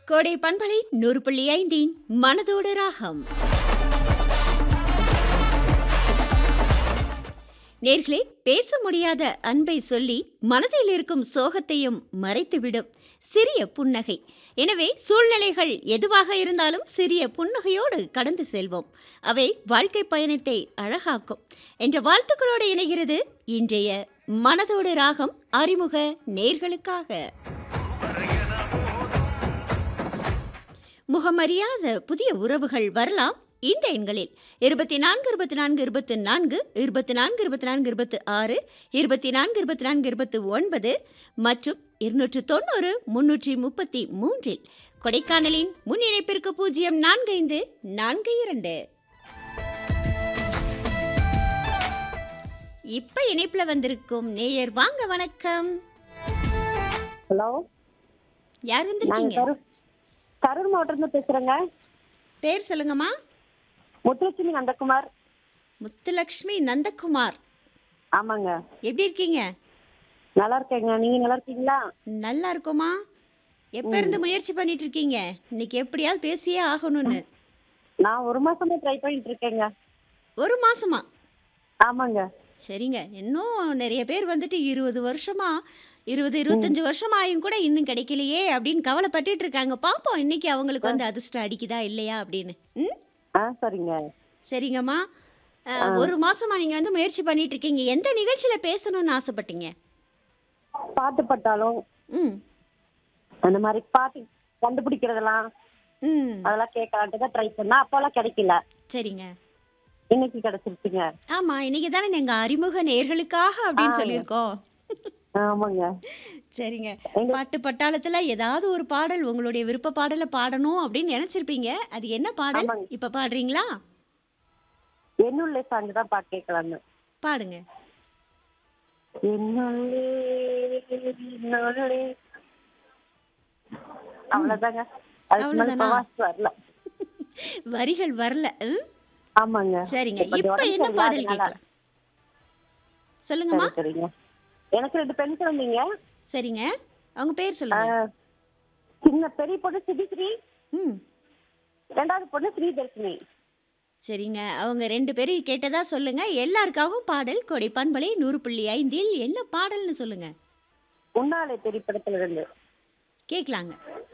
கோடை பண்பலை நூறு புள்ளி ஐந்தின் மனதோடு ராகம் நேர்களே பேச முடியாத அன்பை சொல்லி மனதில் இருக்கும் சோகத்தையும் மறைத்துவிடும் சிறிய புன்னகை எனவே சூழ்நிலைகள் எதுவாக இருந்தாலும் சிறிய புன்னகையோடு கடந்து செல்வோம் அவை வாழ்க்கை பயணத்தை அழகாக்கும் என்ற வாழ்த்துக்களோடு இணைகிறது இன்றைய மனதோடு ராகம் அறிமுக நேர்களுக்காக முகமறியாத புதிய உறவுகள் வரலாம் இந்த எண்களில் இருபத்தி நான்கு இருபத்தி நான்கு இருபத்தி நான்கு இருபத்தி நான்கு இருபத்தி நான்கு இருபத்தி ஆறு இருபத்தி நான்கு இருபத்தி நான்கு இருபத்தி ஒன்பது மற்றும் இருநூற்று தொண்ணூறு முன்னூற்றி முப்பத்தி மூன்றில் கொடைக்கானலின் முன் இணைப்பிற்கு பூஜ்ஜியம் நான்கு ஐந்து நான்கு இரண்டு இப்ப இணைப்புல வந்திருக்கும் நேயர் வாங்க வணக்கம் ஹலோ யார் நாங்க வந்திருக்கீங்க கரூர் கரூர் மாவட்டத்துல பேசுறேங்க பேர் சொல்லுங்கம்மா முத்துலட்சுமி நந்தகுமார் முத்துலக்ஷ்மி நந்தகுமார் ஆமாங்க எப்படி இருக்கீங்க நல்லா இருக்கேங்க நீங்க நல்லா இருக்கீங்களா நல்லா இருக்கோமா எப்ப இருந்து முயற்சி பண்ணிட்டு இருக்கீங்க இன்னைக்கு எப்படியாவது பேசியே ஆகணும்னு நான் ஒரு மாசமா ட்ரை பண்ணிட்டு இருக்கேங்க ஒரு மாசமா ஆமாங்க சரிங்க இன்னும் நிறைய பேர் வந்துட்டு இருபது வருஷமா இருபது இருபத்தஞ்சு வருஷம் ஆயும் கூட இன்னும் கிடைக்கலையே அப்படின்னு கவலைப்பட்டுட்டு இருக்காங்க பாப்போம் இன்னைக்கு அவங்களுக்கு வந்து அதிர்ஷ்டம் அடிக்குதா இல்லையா அப்படின்னு ம் ஆ சரிங்க சரிங்கம்மா அஹ், ஒரு மாசமா நீங்க வந்து முயற்சி பண்ணிட்டு இருக்கீங்க எந்த நிகழ்ச்சியில பேசணும்னு ஆசைப்பட்டீங்க பாட்டு பட்டாலும் ம் அந்த மாதிரி பாட்டு கண்டுபிடிக்கிறதெல்லாம் ம் அதெல்லாம் கேட்கலான்ட்டு தான் ட்ரை பண்ணா அப்போல்லாம் கிடைக்கல சரிங்க இன்னைக்கு கிடைச்சிருச்சுங்க ஆமா இன்னைக்கு தானே எங்க அறிமுக நேர்களுக்காக அப்படின்னு ஆ. சொல்லியிருக்கோம் ஆமாங்க சரிங்க எங்க- பாட்டு பட்டாளத்துல ஏதாவது ஒரு பாடல் உங்களுடைய விருப்ப பாடலை பாடணும் அப்படின்னு நினைச்சிருப்பீங்க அது என்ன பாடல் ஆமாங்க. இப்ப பாடுறீங்களா என்னுள்ளே சாங் தான் பாட்டு கேட்கலான்னு பாடுங்க என்னுள்ளே என்னுள்ளே அவ்வளவுதாங்க அதுக்கு மேல அவ்வளவுதானா? பிரவாஸ் வரல வரிகள் வரல ம்? ஆமாங்க சரிங்க இப்ப இப்ப உடம்பு என்ன சரியில்லை, பாடல் அதனால. கேட்கலாம் சொல்லுங்கம்மா சரி, சரிங்க எனக்கு ரெண்டு பெண் குழந்தைங்க சரிங்க அவங்க பேர் சொல்லுங்க ஆஹ், சின்ன பெரிய பொண்ணு சிபிஸ்ரீ ம் ரெண்டாவது பொண்ணு ஸ்ரீதர்ஷினி சரிங்க அவங்க ரெண்டு பேரும் கேட்டதா சொல்லுங்க எல்லாருக்காகவும் பாடல் கொடை பண்பலை நூறு புள்ளி ஐந்தில் என்ன பாடல்னு சொல்லுங்க உன்னாலே திரைப்படத்துல இருந்து கேட்கலாங்க